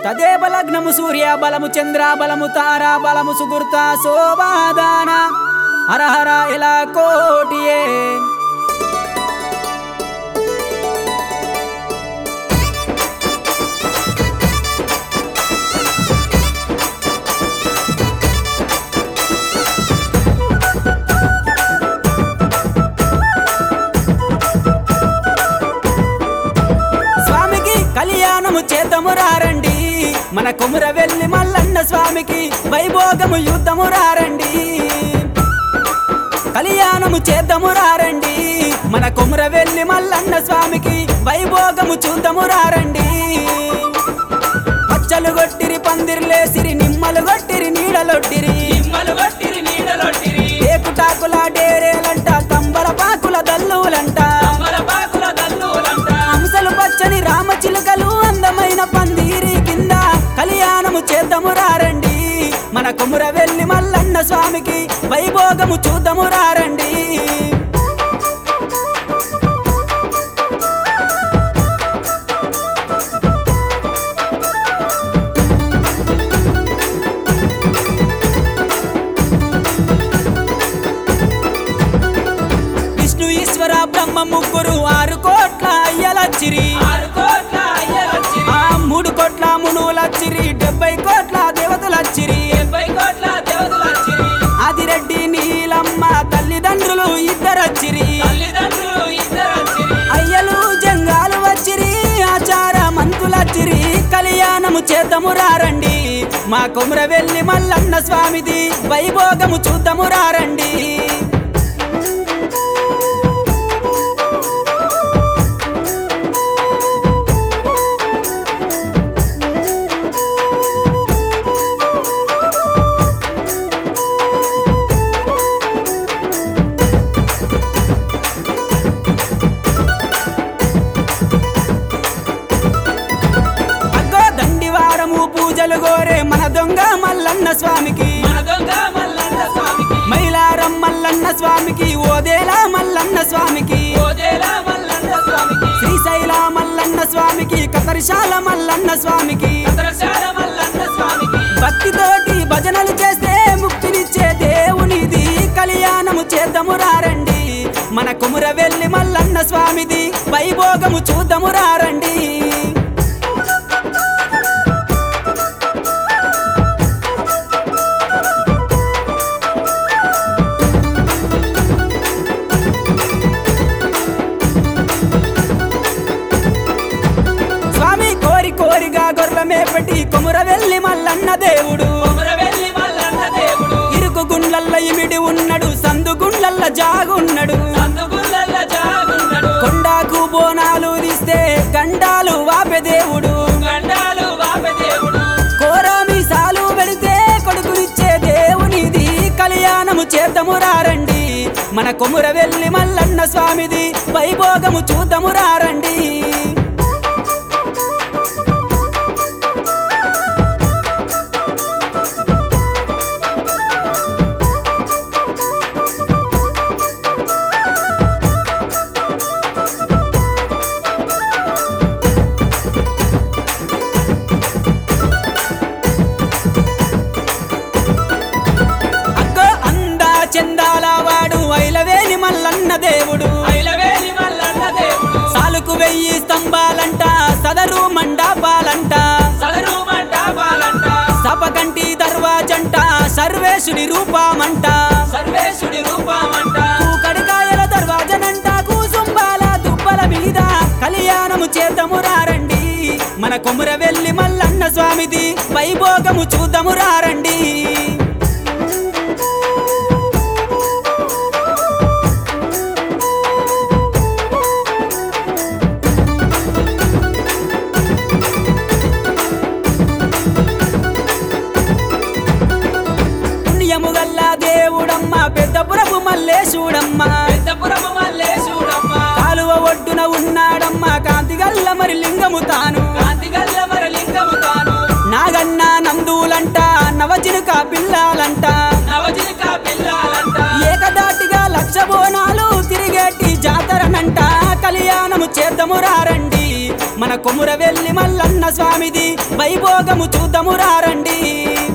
తదేవ లగ్నము సూర్య బలము చంద్ర బలము తారా బలము సుగుర్త శోభాదాన హరహర ఇలా కోటియే స్వామికి కళ్యాణము చేతము రారండి మన కొముర వెళ్ళి మల్లన్న స్వామికి వైభోగము యుద్ధము రారండి కళ్యాణము చేద్దాము రారండి మన కొముర వెళ్ళి మల్లన్న స్వామికి వైభోగము చూద్దాము రారండి పచ్చలు కొట్టిరి పందిర్లేసిరి నిమ్మలు కొట్టిరి నీడలొట్టిరి నిమ్మలు కొట్టిరి నీడలొట్టిరి ఏకుటాకుల డేరేలంట తంబల పాకుల దల్లులంట అమర పాకుల దల్లులంట హంసలు పచ్చని రామచిలుకలు అందమైన పందిరి కింద కళ్యాణము చేద్దాము రారండి మన కొముర వెళ్ళి మల్లన్న స్వామికి వైభోగము చూద్దాము రారండి విష్ణు ఈశ్వర బ్రహ్మ ముగ్గురు ఆరు కోట్ల అయ్యలచ్చిరి ఆరు కోట్ల అయ్యలొచ్చిరి ఆ మూడు కోట్ల మునువులచ్చిరి డెబ్బై కోట్ల దేవతలచ్చిరి డెబ్బై కోట్ల దేవతలొచ్చిరి ఆదిరెడ్డి నీలమ్మ తల్లిదండ్రులు ఇద్దరచ్చిరి తల్లిదండ్రులు ఇద్దరొచ్చిరి అయ్యలు జంగాలు వచ్చిరి ఆచార మంతులచ్చిరి కళ్యాణము చేద్దాము రారండి మా కొముర వెళ్ళి మల్లన్న స్వామిది వైభోగము చూద్దాము రారండి అగ్గో దండివారము పూజలు గోరే మన దొంగ మల్లన్న స్వామికి మన దొంగ మల్లన్న స్వామికి మైలారం మల్లన్న స్వామికి ఓదేలా మల్లన్న స్వామికి ఓదేల మల్లన్న స్వామికి శ్రీశైల మల్లన్న స్వామికి కతరిశాల మల్లన్న స్వామికి కతరశాల మల్లన్న స్వామికి భక్తితోటి భజనలు చేస్తే ముక్తినిచ్చే దేవునిది కళ్యాణము చేద్దాము రారండి మన కుముర వెళ్ళి మల్లన్న స్వామిది వైభోగము చూద్దాము రారండి స్వామి కోరి కోరిగా గొర్రెల మేపటి కొముర వెళ్ళి మల్లన్న దేవుడు కొమర వెళ్ళి మల్లన్న దేవుడు ఇరుకు గుండ్లల్ల ఇమిడి ఉన్నాడు సందు గుండ్లల్ల జాగున్నాడు సందుగుల్లల్ల జాగున్నాడు కొండాకు బోనాలు తీస్తే గండాలు వాపె దేవుడు గండాలు బాప దేవుడు కోరామి సాలు వెళితే కొడుకునిచ్చే దేవునిది కళ్యాణము చేద్దాము రారండి మన కొముర వెళ్ళి మల్లన్న స్వామిది వైభోగము చూద్దాము రారండి అగ్గో అందా చందాల వాడు ఐలవేలి మల్లన్న దేవుడు ఐలవేలి మల్లన్న దేవుడు సాలుకు వెయ్యి స్తంభాలంట సదరు మండపాలంట సదరు మండపాలంట సపకంటి దర్వాజంట సర్వేశుడి రూపమంట సర్వేశుడి రూపమంట కడికాయల దర్వాజనంట కూసుంబాల దుబ్బల మీద కళ్యాణము చేద్దాము రారండి మన కొముర వెళ్ళి మల్లన్న స్వామిది వైభోగము చూద్దాము రారండి పుణ్యము గల్ల దేవుడమ్మ పెద్ద పురపు మల్లేశుడమ్మ పెద్దపురము మల్లేశుడమ్మ కాలువ ఒడ్డున ఉన్నాడమ్మ కాంతి గల్ల మరి లింగము తాను కాంతిగల్ల మరి లింగము తాను నాగన్న నందులంట నవజినుక పిల్లాలంట నవజిలిక పిల్లాలంట ఏకదాటిగా లక్ష బోనాలు తిరిగేటి జాతరనంట కళ్యాణము చేద్దాము రారండి మన కొముర వెళ్ళి మల్లన్న స్వామిది వైభోగము చూద్దాము రారండి